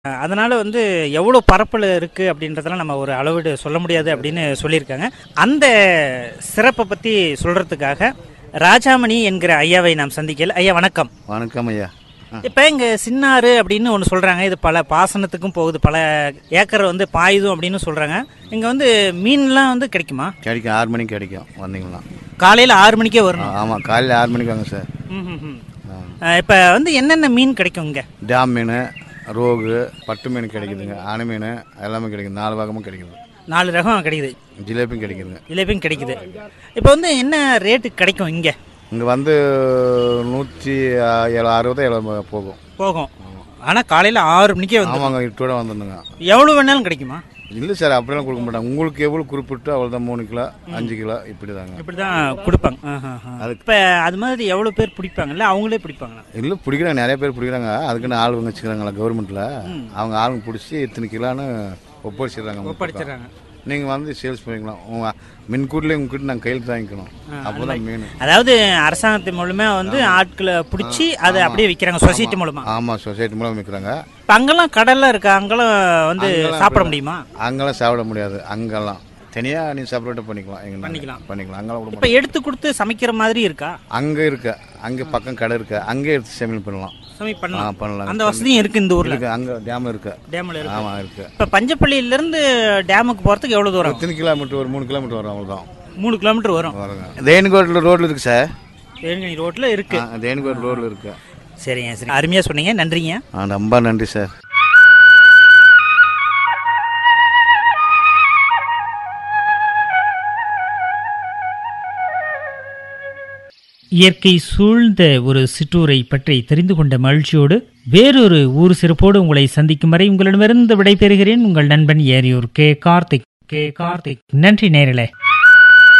அதனால வந்து எவ்வளோ பரப்பில் இருக்கு அப்படின்றதெல்லாம் நம்ம ஒரு அளவீடு சொல்ல முடியாது அப்படின்னு சொல்லியிருக்காங்க அந்த சிறப்பை பற்றி சொல்றதுக்காக ராஜாமணி என்கிற ஐயாவை நாம் சந்திக்கல ஐயா வணக்கம் வணக்கம் ஐயா இப்போ இங்கே சின்னாறு அப்படின்னு ஒன்று சொல்கிறாங்க இது பல பாசனத்துக்கும் போகுது பல ஏக்கர் வந்து பாயுதும் அப்படின்னு சொல்கிறாங்க இங்கே வந்து மீன்லாம் வந்து கிடைக்குமா கிடைக்கும் ஆறு மணிக்கு கிடைக்கும் வந்தீங்களா காலையில் ஆறு மணிக்கே வரணும் ஆமாம் காலையில் ஆறு மணிக்கு வாங்க சார் இப்போ வந்து என்னென்ன மீன் கிடைக்கும் இங்கே டேம் மீன் ரோகு பட்டு மீன் கிடைக்குதுங்க ஆனை மீன் எல்லாமே கிடைக்குது நாலு வகமும் கிடைக்குது நாலு ரகம் கிடைக்குது ஜிலேபியும் கிடைக்குதுங்க ஜிலேபியும் கிடைக்குது இப்போ வந்து என்ன ரேட்டு கிடைக்கும் இங்கே இங்கே வந்து நூற்றி ஏழு அறுபது ஏழு போகும் போகும் ஆனால் காலையில் ஆறு மணிக்கே வந்து ஆமாங்க இட்டோட வந்துடுங்க எவ்வளோ வேணாலும் கிடைக்குமா இல்லை சார் அப்படிலாம் கொடுக்க மாட்டாங்க உங்களுக்கு எவ்வளோ குறிப்பிட்டு அவ்வளோதான் மூணு கிலோ அஞ்சு கிலோ இப்படி தாங்க இப்படி தான் கொடுப்பாங்க அதுக்கு- இப்போ அது மாதிரி எவ்வளோ பேர் பிடிப்பாங்கல்ல அவங்களே பிடிப்பாங்களா இல்லை பிடிக்கிறாங்க நிறைய பேர் பிடிக்கிறாங்க அதுக்குன்னு ஆளுங்க வச்சுக்கிறாங்களா கவர்மெண்ட்டில் அவங்க ஆளுங்க பிடிச்சி இத்தனை கிலோன்னு ஒப்படைச்சிடுறாங்க ஒப்படைச்சிடுறாங்க நீங்கள் வந்து சேல்ஸ் பண்ணிக்கலாம் உங்கள் மின்கூட்டில் உங்ககிட்ட நாங்கள் கையெழுத்து வாங்கிக்கணும் அப்போ தான் மீன் அதாவது அரசாங்கத்தின் மூலமா வந்து ஆட்களை பிடிச்சி அதை அப்படியே விற்கிறாங்க சொசைட்டி மூலமா ஆமாம் சொசைட்டி மூலம் விற்கிறாங்க இப்போ அங்கெல்லாம் கடல்லாம் இருக்கா அங்கெல்லாம் வந்து அங்கெல்லாம் சாப்பிட அப்படி- முடியுமா அங்கெல்லாம் சாப்பிட முடியாது அங்கெல்லாம் தனியாக நீ செப்பரேட்டாக பண்ணிக்கலாம் எங்க பண்ணிக்கலாம். பண்ணிக்கலாம் அங்கெல்லாம் விட இப்போ எடுத்து கொடுத்து சமைக்கிற மாதிரி இருக்கா அங்கே இருக்கு அங்கே பக்கம் கடை இருக்கு அங்கே எடுத்து சமையல் பண்ணலாம் சமை ஆ பண்ணலாம் பண்ணலாம் அந்த வசதியும் இருக்கு இந்த ஊர்ல இருக்கு அங்கே டேம் இருக்கு டேம்ல இருக்கு ஆமாம் இருக்கு இப்போ பஞ்சப்பள்ளியில இருந்து டேமுக்கு போறதுக்கு எவ்வளவு தூரம் எத்தனை கிலோமீட்டர் ஒரு மூணு கிலோமீட்டர் வரும் அவ்வளோதான் மூணு கிலோமீட்டர் வரும் வருங்க தேனிகோட்டில் ரோட்டில் இருக்கு சார் தேன்கனி ரோட்ல இருக்கு ஆ, தேனிகோட் ரோட்டில் இருக்கு சரிங்க சரி அருமையா சொன்னீங்க நன்றிங்க ஆ ரொம்ப நன்றி சார் இயற்கை சூழ்ந்த ஒரு சிற்றூரை பற்றி தெரிந்து கொண்ட மகிழ்ச்சியோடு வேறொரு ஊர் சிறப்போடு உங்களை சந்திக்கும் வரை உங்களிடமிருந்து விடைபெறுகிறேன் உங்கள் நண்பன் ஏரியூர் கே கார்த்திக் கே கார்த்திக் நன்றி நேரிலே